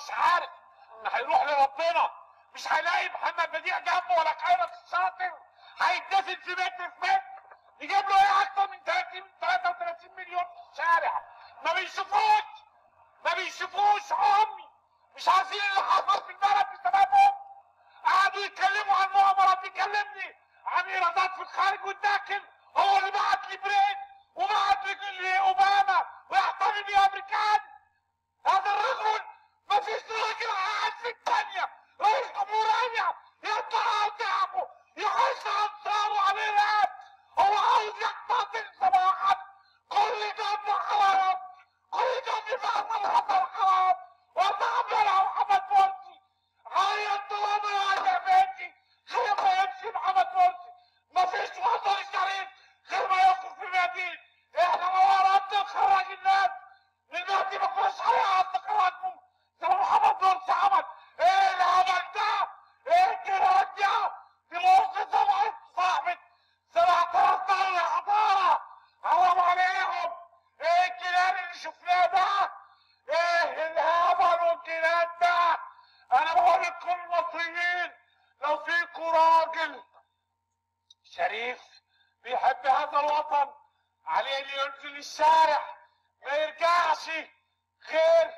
مش عارف ان هيروح لربنا مش هيلاقي محمد بديع جنبه ولا خيرت الشاطر هيتدفن في متر في متر يجيب له ايه اكتر من 30 33 مليون في الشارع ما بيشوفوش ما بيشوفوش امي مش عارفين اللي حصل في البلد بسببهم قعدوا يتكلموا عن مؤامرات بيكلمني عن ايرادات في الخارج والداخل هو اللي بعت لي بريد وبعت لي- لاوباما ويحتمي بيه امريكان هذا الرجل ما فيش راجل قاعد في الثانية رئيس جمهورية يطلع على شعبه يخش انصاره على الارهاب هو عاوز يقتتل صباحا كل دم حرام كل دم بأثر حصل حرام وتعبر محمد مرسي عيط طالما يا بنتي غير ما يمشي محمد مرسي ما فيش وطن شريف غير ما يخرج في المدينة احنا ما ورانا نخرج الناس دلوقتي ما كناش هيعرف تخرجهم زي ما محمد مرسي عمل ايه العمل ده؟ ايه الجنان ده؟ دي مرسي سبعة صاحبة سبعة آلاف يا حضارة حرام عليهم ايه الجنان اللي شفناه ده؟ ايه الهبل والجنان ده؟ انا بقول لكم المصريين لو فيكم راجل شريف بيحب هذا الوطن عليه اللي ينزل الشارع ما يرجعش غير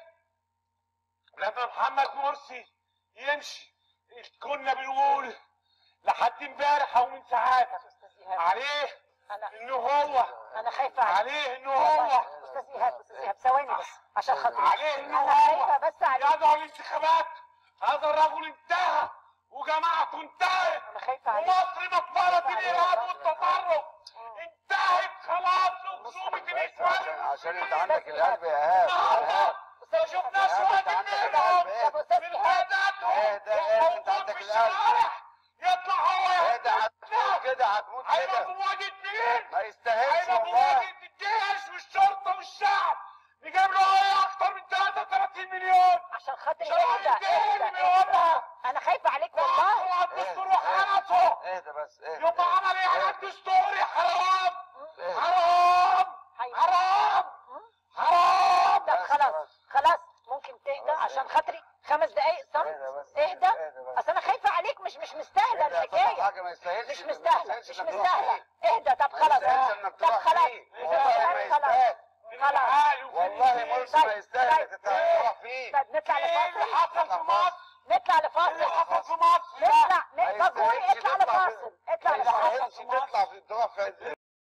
لما محمد مرسي يمشي كنا بنقول لحد امبارح او من ساعات استاذ ايهاب عليه انا انه هو انا خايفه عليك عليه انه هو استاذ ايهاب استاذ ايهاب ثواني بس عشان خاطري عليه انه انا خايفه هو بس عليك يدعو الانتخابات هذا الرجل انتهى وجماعته انتهت انا خايفه عليك ومصر مقبرة الإرهاب والتطرف انتهت خلاص أقسومة عشان, الإخوان عشان انت عندك القلب يا ايهاب النهارده ما شفناش إيهاب، واحد أنت عندك منهم القلب، طب استاذ من ايهاب قاداتهم اهدى، اهدى، أنت موجود عندك في القلب. الشوارع يطلع هو ايه ده هتموت كده هتموت هيبقى كده قواد الدين ما يستاهلش هيبقى والله قواد الجيش والشرطة والشعب نجيب له ايه أكتر من 33 مليون عشان خاطري شرعي اهدى الدين اهدى بيقولها انا خايفه عليك والله وعطوا الدستور وحرسه اهدى بس اهدى يبقى عمل ايه على الدستوري حرام اهدى. حرام هي- حرام حرام طب بس خلاص خلاص. خلاص ممكن تهدى خلاص، عشان اهدى. خاطري خمس دقايق صمت اهدى بس اهدى اهدى بس اصل انا خايفه عليك مش مش مستاهله اهدى يا طبعا الحكايه حاجه ما يستاهلش مش ما مستاهله يستاهلش مش إنك تروح مستاهله فيه. اهدى طب ما خلاص يستاهلش انك طب تروح خلاص فيه والله ما خلاص يستاهل خلاص والله مرسي ما طيب، يستاهل طيب. انك تروح فيه طيب نطلع ايه اللي لفاصل حصل في مصر؟ نطلع ايه اللي لفاصل حصل في مصر؟ نطلع ما نطلع يستاهلش اطلع تطلع في- لفاصل اطلع ما لفاصل يستاهلش تطلع في تروح في